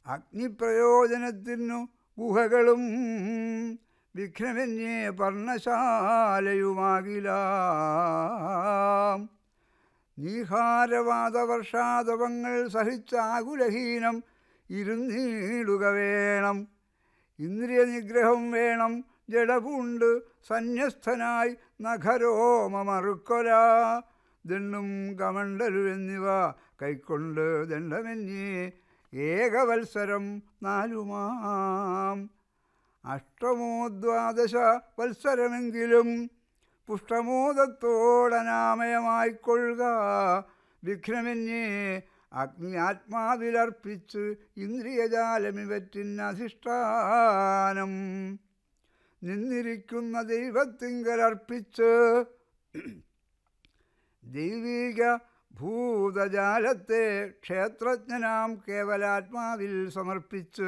അഗ്നിപ്രയോജനത്തിനു ഗുഹകളും വിഘ്നമന്യേ പർണശാലയുമാകിലാം നീഹാരവാദവർഷാതപങ്ങൾ സഹിച്ചാകുലഹീനം ഇരുന്നീടുക വേണം ഇന്ദ്രിയ നിഗ്രഹം വേണം ജഡപൂണ്ട് സന്യസ്തനായി നഖരോമമറുക്കൊല ദണ്ണും കമണ്ടലു എന്നിവ കൈക്കൊണ്ട് ദണ്ഡമന്യേ ഏകവത്സരം നാലുമാം അഷ്ടമോ ദ്വാദശ വത്സരമെങ്കിലും പുഷ്ടമോദത്തോടനാമയമായിക്കൊള്ളുക വിഘ്നമന്യേ അഗ്നിയാത്മാവിലർപ്പിച്ച് ഇന്ദ്രിയജാലമിവറ്റിനധിഷ്ഠാനം നിന്നിരിക്കുന്ന ദൈവത്തിങ്കലർപ്പിച്ച് ദൈവിക ഭൂതജാലത്തെ ക്ഷേത്രജ്ഞനാം കേവലാത്മാവിൽ സമർപ്പിച്ച്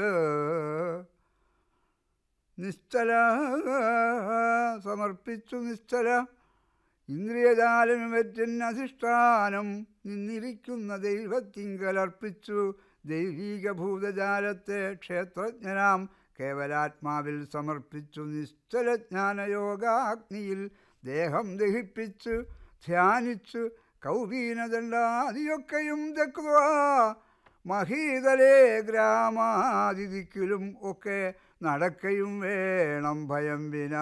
നിശ്ചല സമർപ്പിച്ചു നിശ്ചല ഇന്ദ്രിയജാലമിവറ്റിനധിഷ്ഠാനം നിന്നിരിക്കുന്ന ദൈവത്തിങ്കലർപ്പിച്ചു ദൈവീക ഭൂതജാലത്തെ ക്ഷേത്രജ്ഞനാം കേവലാത്മാവിൽ സമർപ്പിച്ചു നിശ്ചല ജ്ഞാനയോഗാഗ്നിയിൽ ദേഹം ദഹിപ്പിച്ച് ധ്യാനിച്ച് കൗപീനദണ്ഡാദിയൊക്കെയും തെക്കുക മഹീതലേ ഗ്രാമാതിഥിക്കിലും ഒക്കെ നടക്കയും വേണം ഭയം വിനാ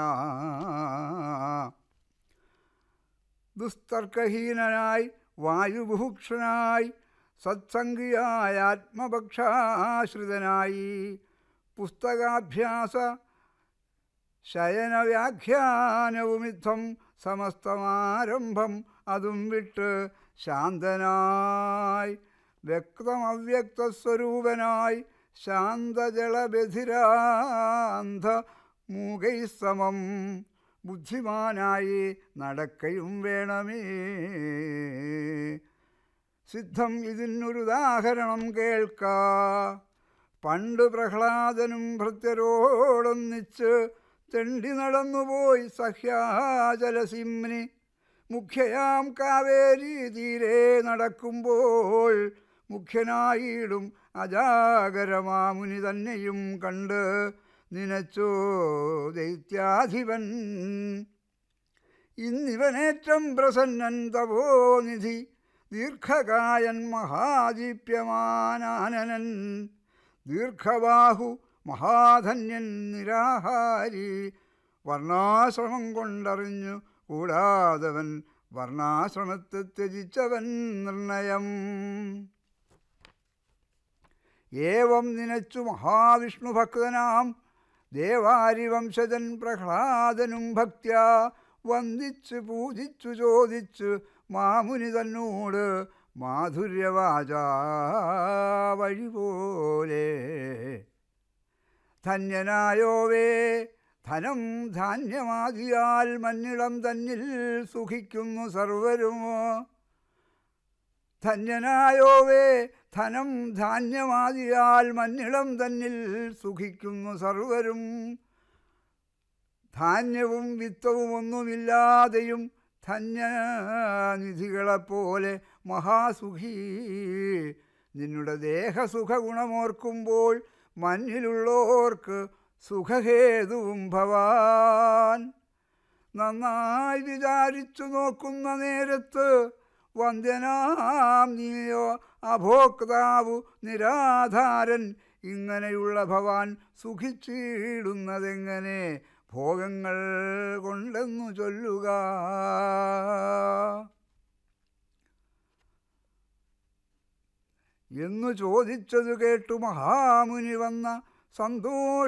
ദുസ്തർക്കഹീനനായി വായുബുഭുക്ഷനായി സത്സംഗിയായ ആത്മപക്ഷാശ്രിതനായി പുസ്തകാഭ്യാസ ശയനവ്യാഖ്യാനവുമിത്തം സമസ്തമാരംഭം അതും വിട്ട് ശാന്തനായി വ്യക്തമവ്യക്തസ്വരൂപനായി ശാന്തജളബധിരാന്ധ മൂകൈ സമം ബുദ്ധിമാനായി നടക്കയും വേണമേ സിദ്ധം ഇതിനൊരുദാഹരണം കേൾക്ക പണ്ട് പ്രഹ്ലാദനും ഭൃത്യരോടൊന്നിച്ച് തെണ്ടി നടന്നുപോയി സഹ്യാചലസിംനി മുഖ്യയാം കാവേരി തീരെ നടക്കുമ്പോൾ മുഖ്യനായിടും അജാഗരമാമുനി തന്നെയും കണ്ട് നിനച്ചോ ദൈത്യാധിപൻ ഇന്നിവനേറ്റം പ്രസന്നൻ തപോനിധി ദീർഘകായൻ മഹാദീപ്യമാനാനനൻ ദീർഘബാഹു മഹാധന്യൻ നിരാഹാരി വർണ്ണാശ്രമം കൊണ്ടറിഞ്ഞു കൂടാതവൻ വർണ്ണാശ്രമത്തെ ത്യജിച്ചവൻ നിർണയം ഏവം നിനച്ചു മഹാവിഷ്ണു ഭക്തനാം ദേവാരിവംശജൻ പ്രഹ്ലാദനും ഭക്ത്യ വന്ദിച്ച് പൂജിച്ചു ചോദിച്ച് മാമുനി തന്നോട് മാധുര്യവാച വഴി പോലെ ധന്യനായോവേ ധനം ധാന്യമാകിയാൽ മഞ്ഞിളം തന്നിൽ സുഖിക്കുന്നു സർവരുമോ ധന്യനായോവേ ധനം ധാന്യമാകിയാൽ മഞ്ഞിളം തന്നിൽ സുഖിക്കുന്നു സർവരും ധാന്യവും വിത്തവും ഒന്നുമില്ലാതെയും ധന്യനിധികളെപ്പോലെ മഹാസുഖി നിന്നുടെ ദേഹസുഖ ഗുണമോർക്കുമ്പോൾ മഞ്ഞിലുള്ളോർക്ക് സുഖഹേതുവും ഭവാൻ നന്നായി വിചാരിച്ചു നോക്കുന്ന നേരത്ത് വന്ദ്യനാം നീയോ അഭോക്താവു നിരാധാരൻ ഇങ്ങനെയുള്ള ഭവാൻ സുഖിച്ചിടുന്നതെങ്ങനെ ഭോഗങ്ങൾ കൊണ്ടെന്നു ചൊല്ലുക എന്നു ചോദിച്ചതു കേട്ടു മഹാമുനി വന്ന സന്തോഷ